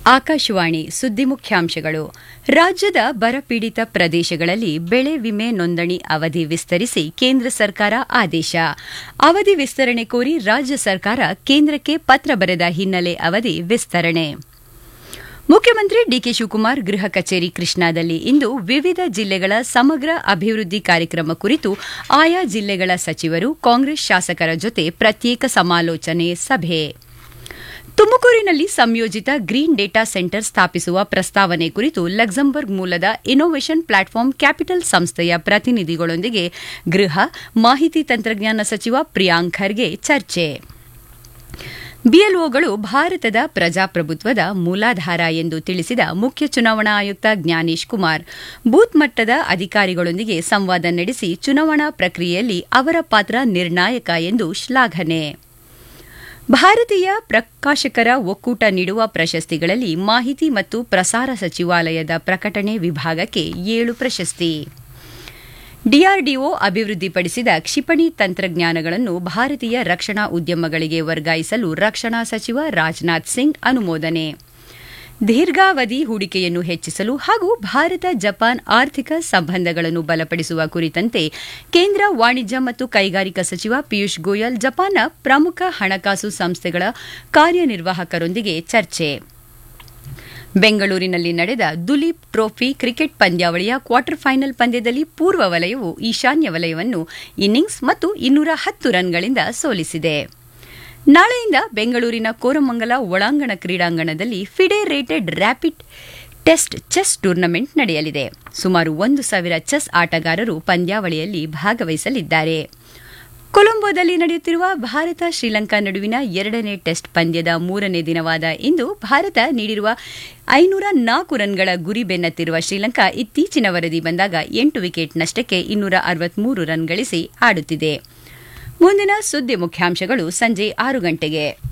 ಆಕಾಶವಾಣಿ ಸುದ್ದಿ ಮುಖ್ಯಾಂಶಗಳು ರಾಜ್ಯದ ಬರಪೀಡಿತ ಪ್ರದೇಶಗಳಲ್ಲಿ ಬೆಳೆ ವಿಮೆ ನೋಂದಣಿ ಅವಧಿ ವಿಸ್ತರಿಸಿ ಕೇಂದ್ರ ಸರ್ಕಾರ ಆದೇಶ ಅವಧಿ ವಿಸ್ತರಣೆ ಕೋರಿ ರಾಜ್ಯ ಸರ್ಕಾರ ಕೇಂದ್ರಕ್ಕೆ ಪತ್ರ ಬರೆದ ಹಿನ್ನೆಲೆ ಅವಧಿ ವಿಸ್ತರಣೆ ಮುಖ್ಯಮಂತ್ರಿ ಡಿಕೆ ಶಿವಕುಮಾರ್ ಗೃಹ ಕಚೇರಿ ಕೃಷ್ಣಾದಲ್ಲಿ ಇಂದು ವಿವಿಧ ಜಿಲ್ಲೆಗಳ ಸಮಗ್ರ ಅಭಿವೃದ್ಧಿ ಕಾರ್ಯಕ್ರಮ ಕುರಿತು ಆಯಾ ಜಿಲ್ಲೆಗಳ ಸಚಿವರು ಕಾಂಗ್ರೆಸ್ ಶಾಸಕರ ಜೊತೆ ಪ್ರತ್ಯೇಕ ಸಮಾಲೋಚನೆ ಸಭೆ ತುಮಕೂರಿನಲ್ಲಿ ಸಂಯೋಜಿತ ಗ್ರೀನ್ ಡೇಟಾ ಸೆಂಟರ್ ಸ್ಥಾಪಿಸುವ ಪ್ರಸ್ತಾವನೆ ಕುರಿತು ಲಕ್ಸಂಬರ್ಗ್ ಮೂಲದ ಇನ್ನೋವೇಷನ್ ಪ್ಲಾಟ್ಫಾರ್ಮ್ ಕ್ಯಾಪಿಟಲ್ ಸಂಸ್ಥೆಯ ಪ್ರತಿನಿಧಿಗಳೊಂದಿಗೆ ಗೃಹ ಮಾಹಿತಿ ತಂತ್ರಜ್ಞಾನ ಸಚಿವ ಪ್ರಿಯಾಂಕ್ ಖರ್ಗೆ ಚರ್ಚೆ ಬಿಎಲ್ಒಗಳು ಭಾರತದ ಪ್ರಜಾಪ್ರಭುತ್ವದ ಮೂಲಾಧಾರ ಎಂದು ತಿಳಿಸಿದ ಮುಖ್ಯ ಚುನಾವಣಾ ಆಯುಕ್ತ ಜ್ಞಾನೇಶ್ ಕುಮಾರ್ ಬೂತ್ ಮಟ್ಟದ ಅಧಿಕಾರಿಗಳೊಂದಿಗೆ ಸಂವಾದ ನಡೆಸಿ ಚುನಾವಣಾ ಪ್ರಕ್ರಿಯೆಯಲ್ಲಿ ಅವರ ಪಾತ್ರ ನಿರ್ಣಾಯಕ ಎಂದು ಶ್ಲಾಘನೆ ಭಾರತೀಯ ಪ್ರಕಾಶಕರ ಒಕ್ಕೂಟ ನೀಡುವ ಪ್ರಶಸ್ತಿಗಳಲ್ಲಿ ಮಾಹಿತಿ ಮತ್ತು ಪ್ರಸಾರ ಸಚಿವಾಲಯದ ಪ್ರಕಟಣೆ ವಿಭಾಗಕ್ಕೆ ಏಳು ಪ್ರಶಸ್ತಿ ಡಿಆರ್ಡಿಒ ಅಭಿವೃದ್ಧಿಪಡಿಸಿದ ಕ್ಷಿಪಣಿ ತಂತ್ರಜ್ಞಾನಗಳನ್ನು ಭಾರತೀಯ ರಕ್ಷಣಾ ಉದ್ಯಮಗಳಿಗೆ ವರ್ಗಾಯಿಸಲು ರಕ್ಷಣಾ ಸಚಿವ ರಾಜನಾಥ್ ಸಿಂಗ್ ಅನುಮೋದನೆ ದೀರ್ಘಾವಧಿ ಹೂಡಿಕೆಯನ್ನು ಹೆಚ್ಚಿಸಲು ಹಾಗೂ ಭಾರತ ಜಪಾನ್ ಆರ್ಥಿಕ ಸಂಬಂಧಗಳನ್ನು ಬಲಪಡಿಸುವ ಕುರಿತಂತೆ ಕೇಂದ್ರ ವಾಣಿಜ್ಯ ಮತ್ತು ಕೈಗಾರಿಕಾ ಸಚಿವ ಪಿಯೂಷ್ ಗೋಯಲ್ ಜಪಾನ್ನ ಪ್ರಮುಖ ಹಣಕಾಸು ಸಂಸ್ಥೆಗಳ ಕಾರ್ಯನಿರ್ವಾಹಕರೊಂದಿಗೆ ಚರ್ಚೆ ಬೆಂಗಳೂರಿನಲ್ಲಿ ನಡೆದ ದುಲೀಪ್ ಟ್ರೋಫಿ ಕ್ರಿಕೆಟ್ ಪಂದ್ಯಾವಳಿಯ ಕ್ವಾರ್ಟರ್ ಫೈನಲ್ ಪಂದ್ಯದಲ್ಲಿ ಪೂರ್ವ ವಲಯವು ಈಶಾನ್ಯ ವಲಯವನ್ನು ಇನ್ನಿಂಗ್ಸ್ ಮತ್ತು ಇನ್ನೂರ ಹತ್ತು ರನ್ಗಳಿಂದ ಸೋಲಿಸಿದೆ ನಾಳೆಯಿಂದ ಬೆಂಗಳೂರಿನ ಕೋರಮಂಗಲ ಒಳಾಂಗಣ ಕ್ರೀಡಾಂಗಣದಲ್ಲಿ FIDE rated rapid test chess tournament ನಡೆಯಲಿದೆ ಸುಮಾರು ಒಂದು ಸಾವಿರ ಚೆಸ್ ಆಟಗಾರರು ಪಂದ್ಯಾವಳಿಯಲ್ಲಿ ಭಾಗವಹಿಸಲಿದ್ದಾರೆ ಕೊಲಂಬೋದಲ್ಲಿ ನಡೆಯುತ್ತಿರುವ ಭಾರತ ಶ್ರೀಲಂಕಾ ನಡುವಿನ ಎರಡನೇ ಟೆಸ್ಟ್ ಪಂದ್ಯದ ಮೂರನೇ ದಿನವಾದ ಇಂದು ಭಾರತ ನೀಡಿರುವ ಐನೂರ ನಾಲ್ಕು ರನ್ಗಳ ಗುರಿ ಬೆನ್ನತ್ತಿರುವ ಶ್ರೀಲಂಕಾ ಇತ್ತೀಚಿನ ವರದಿ ಬಂದಾಗ ಎಂಟು ವಿಕೆಟ್ ನಷ್ಟಕ್ಕೆ ಇನ್ನೂರ ಅರವತ್ಮೂರು ರನ್ ಗಳಿಸಿ ಆಡುತ್ತಿದೆ ಮುಂದಿನ ಸುದ್ದಿ ಮುಖ್ಯಾಂಶಗಳು ಸಂಜೆ ಆರು ಗಂಟೆಗೆ